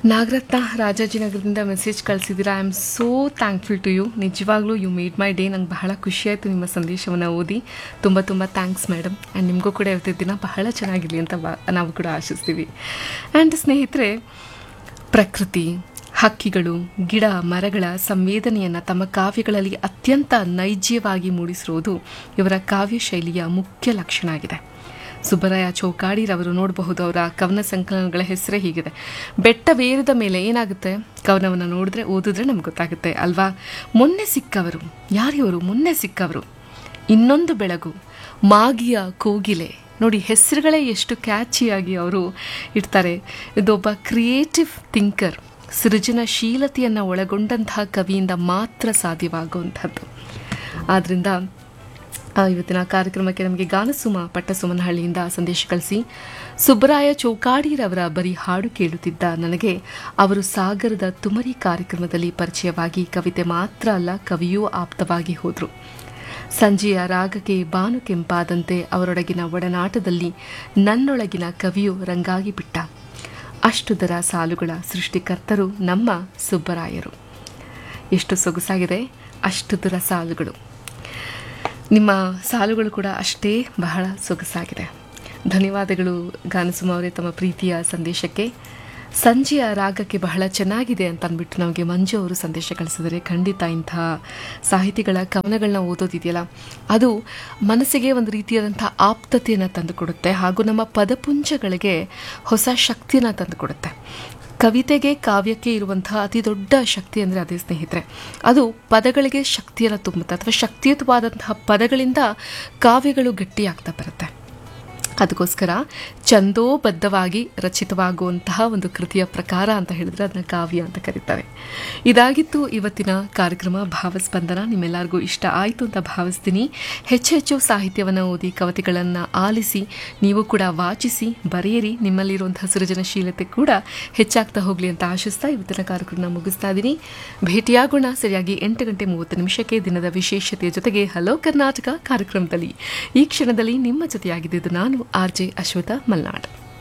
ನಾಗರತ್ನ ರಾಜಾಜಿನಗರದಿಂದ ಮೆಸೇಜ್ ಕಳಿಸಿದ್ದೀರಾ I am so thankful to you ನಿಜವಾಗ್ಲೂ ಯು ಮೇಡ್ ಮೈ ಡೇ ನಂಗೆ ಬಹಳ ಖುಷಿಯಾಯಿತು ನಿಮ್ಮ ಸಂದೇಶವನ್ನು ಓದಿ ತುಂಬ ತುಂಬ ಥ್ಯಾಂಕ್ಸ್ ಮೇಡಮ್ ಆ್ಯಂಡ್ ನಿಮಗೂ ಕೂಡ ಇವತ್ತಿನ ದಿನ ಬಹಳ ಚೆನ್ನಾಗಿರಲಿ ಅಂತ ಬಾ ನಾವು ಕೂಡ ಆಶಿಸ್ತೀವಿ ಆ್ಯಂಡ್ ಸ್ನೇಹಿತರೆ ಪ್ರಕೃತಿ ಹಕ್ಕಿಗಳು ಗಿಡ ಮರಗಳ ಸಂವೇದನೆಯನ್ನು ತಮ್ಮ ಕಾವ್ಯಗಳಲ್ಲಿ ಅತ್ಯಂತ ನೈಜ್ಯವಾಗಿ ಮೂಡಿಸಿರುವುದು ಇವರ ಕಾವ್ಯ ಶೈಲಿಯ ಮುಖ್ಯ ಲಕ್ಷಣ ಆಗಿದೆ ಸುಬ್ಬರಾಯ ಚೌಕಾಡಿರವರು ನೋಡಬಹುದು ಅವರ ಕವನ ಸಂಕಲನಗಳ ಹೆಸರೇ ಹೀಗಿದೆ ಬೆಟ್ಟವೇರಿದ ಮೇಲೆ ಏನಾಗುತ್ತೆ ಕವನವನ್ನು ನೋಡಿದ್ರೆ ಓದಿದ್ರೆ ನಮ್ಗೆ ಗೊತ್ತಾಗುತ್ತೆ ಅಲ್ವಾ ಮೊನ್ನೆ ಸಿಕ್ಕವರು ಯಾರಿವರು ಮೊನ್ನೆ ಸಿಕ್ಕವರು ಇನ್ನೊಂದು ಬೆಳಗು ಮಾಗಿಯ ಕೋಗಿಲೆ ನೋಡಿ ಹೆಸರುಗಳೇ ಎಷ್ಟು ಕ್ಯಾಚಿಯಾಗಿ ಅವರು ಇಡ್ತಾರೆ ಇದೊಬ್ಬ ಕ್ರಿಯೇಟಿವ್ ಥಿಂಕರ್ ಸೃಜನಶೀಲತೆಯನ್ನು ಒಳಗೊಂಡಂತಹ ಕವಿಯಿಂದ ಮಾತ್ರ ಸಾಧ್ಯವಾಗುವಂಥದ್ದು ಆದ್ದರಿಂದ ಆ, ಇವತ್ತಿನ ಕಾರ್ಯಕ್ರಮಕ್ಕೆ ನಮಗೆ ಗಾನಸುಮ ಪಟ್ಟಸುಮನಹಳ್ಳಿಯಿಂದ ಸಂದೇಶ ಕಳಿಸಿ ಸುಬ್ಬರಾಯ ಚೌಕಾಡಿರವರ ಬರೀ ಹಾಡು ಕೇಳುತ್ತಿದ್ದ ನನಗೆ ಅವರು ಸಾಗರದ ತುಮರಿ ಕಾರ್ಯಕ್ರಮದಲ್ಲಿ ಪರಿಚಯವಾಗಿ ಕವಿತೆ ಮಾತ್ರ ಅಲ್ಲ ಕವಿಯೂ ಆಪ್ತವಾಗಿ ಹೋದರು ಸಂಜೆಯ ರಾಗಕ್ಕೆ ಬಾನು ಕೆಂಪಾದಂತೆ ಅವರೊಳಗಿನ ಒಡನಾಟದಲ್ಲಿ ನನ್ನೊಳಗಿನ ಕವಿಯು ರಂಗಾಗಿ ಬಿಟ್ಟ ಅಷ್ಟುದರ ಸಾಲುಗಳ ಸೃಷ್ಟಿಕರ್ತರು ನಮ್ಮ ಸುಬ್ಬರಾಯರು ಎಷ್ಟು ಸೊಗಸಾಗಿದೆ ಅಷ್ಟುದರ ಸಾಲುಗಳು ನಿಮ್ಮ ಸಾಲುಗಳು ಕೂಡ ಅಷ್ಟೇ ಬಹಳ ಸೊಗಸಾಗಿದೆ ಧನ್ಯವಾದಗಳು ಗಾನಸುಮ ಅವರೇ ತಮ್ಮ ಪ್ರೀತಿಯ ಸಂದೇಶಕ್ಕೆ ಸಂಜೆಯ ರಾಗಕ್ಕೆ ಬಹಳ ಚೆನ್ನಾಗಿದೆ ಅಂತ ಅಂದ್ಬಿಟ್ಟು ನಮಗೆ ಮಂಜು ಅವರು ಸಂದೇಶ ಕಳಿಸಿದರೆ ಖಂಡಿತ ಇಂತಹ ಸಾಹಿತಿಗಳ ಕವನಗಳನ್ನ ಓದೋದಿದೆಯಲ್ಲ ಅದು ಮನಸ್ಸಿಗೆ ಒಂದು ರೀತಿಯಾದಂಥ ಆಪ್ತತೆಯನ್ನು ತಂದುಕೊಡುತ್ತೆ ಹಾಗೂ ನಮ್ಮ ಪದಪುಂಜಗಳಿಗೆ ಹೊಸ ಶಕ್ತಿಯನ್ನು ತಂದುಕೊಡುತ್ತೆ ಕವಿತೆಗೆ ಕಾವ್ಯಕ್ಕೆ ಇರುವಂತಹ ಅತಿ ದೊಡ್ಡ ಶಕ್ತಿ ಅಂದರೆ ಅದೇ ಸ್ನೇಹಿತರೆ ಅದು ಪದಗಳಿಗೆ ಶಕ್ತಿಯನ್ನು ತುಂಬುತ್ತೆ ಅಥವಾ ಶಕ್ತಿಯುತವಾದಂತಹ ಪದಗಳಿಂದ ಕಾವ್ಯಗಳು ಗಟ್ಟಿಯಾಗ್ತಾ ಬರುತ್ತೆ ಅದಕ್ಕೋಸ್ಕರ ಛಂದೋಬದ್ಧವಾಗಿ ರಚಿತವಾಗುವಂತಹ ಒಂದು ಕೃತಿಯ ಪ್ರಕಾರ ಅಂತ ಹೇಳಿದ್ರೆ ಅದನ್ನ ಕಾವ್ಯ ಅಂತ ಕರೀತಾರೆ ಇದಾಗಿತ್ತು ಇವತ್ತಿನ ಕಾರ್ಯಕ್ರಮ ಭಾವಸ್ಪಂದನ ನಿಮ್ಮೆಲ್ಲರಿಗೂ ಇಷ್ಟ ಆಯಿತು ಅಂತ ಭಾವಿಸ್ತೀನಿ ಹೆಚ್ಚು ಹೆಚ್ಚು ಸಾಹಿತ್ಯವನ್ನು ಓದಿ ಕವಿತೆಗಳನ್ನು ಆಲಿಸಿ ನೀವು ಕೂಡ ವಾಚಿಸಿ ಬರೆಯಿರಿ ನಿಮ್ಮಲ್ಲಿರುವಂತಹ ಸೃಜನಶೀಲತೆ ಕೂಡ ಹೆಚ್ಚಾಗ್ತಾ ಹೋಗಲಿ ಅಂತ ಆಶಿಸ್ತಾ ಇವತ್ತಿನ ಕಾರ್ಯಕ್ರಮ ಮುಗಿಸ್ತಾ ಇದ್ದೀನಿ ಭೇಟಿಯಾಗೋಣ ಸರಿಯಾಗಿ ಎಂಟು ಗಂಟೆ ಮೂವತ್ತು ನಿಮಿಷಕ್ಕೆ ದಿನದ ವಿಶೇಷತೆಯ ಜೊತೆಗೆ ಹಲೋ ಕರ್ನಾಟಕ ಕಾರ್ಯಕ್ರಮದಲ್ಲಿ ಈ ಕ್ಷಣದಲ್ಲಿ ನಿಮ್ಮ ಜೊತೆಯಾಗಿದ್ದು ನಾನು ಆರ್ ಜೆ ಅಶ್ವಥ ಮಲ್ನಾಡ್